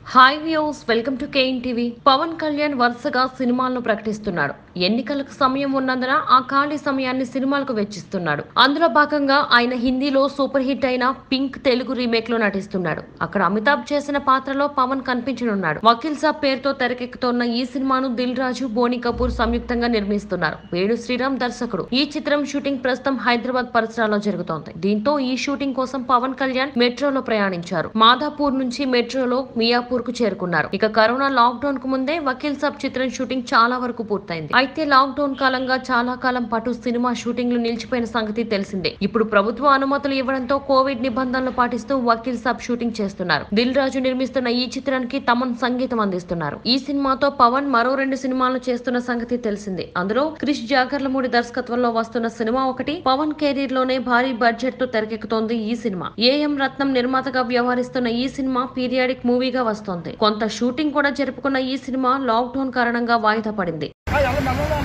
hi views welcome to KN TV Pawan Kalyan వరుసగా సినిమాలను ప్రకటిస్తున్నాడు ఎన్నికలకు సమయం ఉన్నందున ఆ ఖాళీ సమయాన్ని సినిమాలకు వెచ్చిస్తున్నాడు అందులో భాగంగా ఆయన హిందీలో సూపర్ హిట్ అయిన పింక్ తెలుగు రీమేక్ లో నటిస్తున్నాడు అక్కడ అమితాబ్ చేసిన పాత్రలో పవన్ కనిపించనున్నాడు వకీల్ సాబ్ పేరుతో తెరకెక్కుతోన్న ఈ సినిమాను దిల్ రాజు బోని కపూర్ సంయుక్తంగా నిర్మిస్తున్నారు వేణు శ్రీరామ్ దర్శకుడు ఈ చిత్రం షూటింగ్ ప్రస్తుతం హైదరాబాద్ పరిసరాల్లో జరుగుతోంది దీంతో ఈ షూటింగ్ కోసం పవన్ కళ్యాణ్ మెట్రోలో ప్రయాణించారు మాదాపూర్ నుంచి మెట్రోలో మియాపూర్ కు చేరుకున్నారు ఇక కరోనా లాక్ డౌన్ కు ముందే వకీల్ సాబ్ చిత్రం షూటింగ్ చాలా వరకు పూర్తయింది అయితే లాక్ డౌన్ కాలంగా చాలా కాలం పాటు సినిమా షూటింగ్లు నిలిచిపోయిన సంగతి తెలిసిందే ఇప్పుడు ప్రభుత్వ అనుమతులు ఇవ్వడంతో కోవిడ్ నిబంధనలు పాటిస్తూ వకీల్ సాబ్ షూటింగ్ చేస్తున్నారు దిల్ రాజు నిర్మిస్తున్న ఈ చిత్రానికి తమన్ సంగీతం అందిస్తున్నారు ఈ సినిమాతో పవన్ మరో రెండు సినిమాలు చేస్తున్న సంగతి తెలిసిందే అందులో క్రిష్ జాగర్లమూడి దర్శకత్వంలో వస్తున్న సినిమా ఒకటి పవన్ కెరీర్ లోనే భారీ బడ్జెట్ తో తెరకెక్కుతోంది ఈ సినిమా ఏఎం రత్నం నిర్మాతగా వ్యవహరిస్తున్న ఈ సినిమా పీరియాడిక్ మూవీగా వస్తోంది కొంత షూటింగ్ కూడా జరుపుకున్న ఈ సినిమా లాక్ డౌన్ కారణంగా వాయిదా పడింది ఆ, ఎవరు మనోళ్ళు